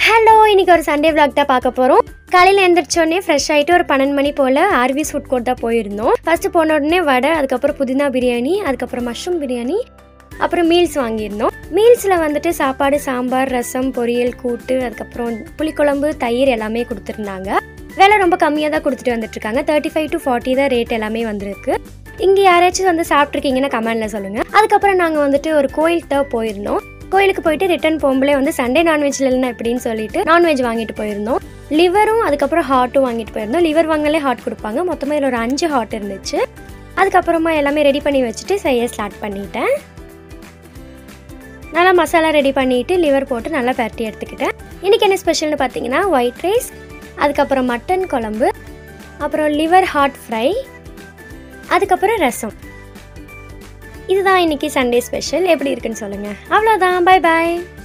hello இன்னைக்கு ஒரு Sunday vlog தான் பார்க்க போகிறோம் காலையில் எழுந்திரிச்சோடனே ஃப்ரெஷ் ஆகிட்டு ஒரு பன்னெண்டு மணி போல் ஆர்விஸ் ஃபுட் கோர்ட் தான் போயிருந்தோம் ஃபஸ்ட்டு போன உடனே வடை அதுக்கப்புறம் புதினா பிரியாணி அதுக்கப்புறம் மஷ்ரூம் பிரியாணி அப்புறம் மீல்ஸ் வாங்கியிருந்தோம் மீல்ஸில் வந்துட்டு சாப்பாடு சாம்பார் ரசம் பொரியல் கூட்டு அதுக்கப்புறம் புளிக்குழம்பு தயிர் எல்லாமே கொடுத்துருந்தாங்க விலை ரொம்ப கம்மியாக தான் கொடுத்துட்டு வந்துட்டுருக்காங்க தேர்ட்டி ஃபைவ் டு ஃபார்ட்டி தான் ரேட் எல்லாமே வந்திருக்கு இங்கே யாராச்சும் வந்து சாப்பிட்ருக்கீங்கன்னா கமெண்டில் சொல்லுங்கள் அதுக்கப்புறம் நாங்கள் வந்துட்டு ஒரு கோயிலுக்கு தான் போயிருந்தோம் கோயிலுக்கு போயிட்டு ரிட்டர்ன் போகும்போதே வந்து சண்டே நான்வெஜ்ல இல்லைன்னா எப்படின்னு சொல்லிட்டு நான்வெஜ் வாங்கிட்டு போயிருந்தோம் லிவரும் அதுக்கப்புறம் ஹார்ட்டும் வாங்கிட்டு போயிருந்தோம் லிவர் வாங்கலே ஹார்ட் கொடுப்பாங்க மொத்தமாக இதில் ஒரு அஞ்சு ஹார்ட் இருந்துச்சு அதுக்கப்புறமா எல்லாமே ரெடி பண்ணி வச்சுட்டு செய்ய ஸ்டார்ட் பண்ணிட்டேன் நல்லா மசாலா ரெடி பண்ணிட்டு லிவர் போட்டு நல்லா பரட்டி எடுத்துக்கிட்டேன் இன்றைக்கி என்ன ஸ்பெஷல்னு பார்த்தீங்கன்னா ஒயிட் ரைஸ் அதுக்கப்புறம் மட்டன் குழம்பு அப்புறம் லிவர் ஹார்ட் ஃப்ரை அதுக்கப்புறம் ரசம் இதுதான் இன்னைக்கு சண்டே ஸ்பெஷல் எப்படி இருக்குன்னு சொல்லுங்கள் அவ்வளோதான் பை பாய்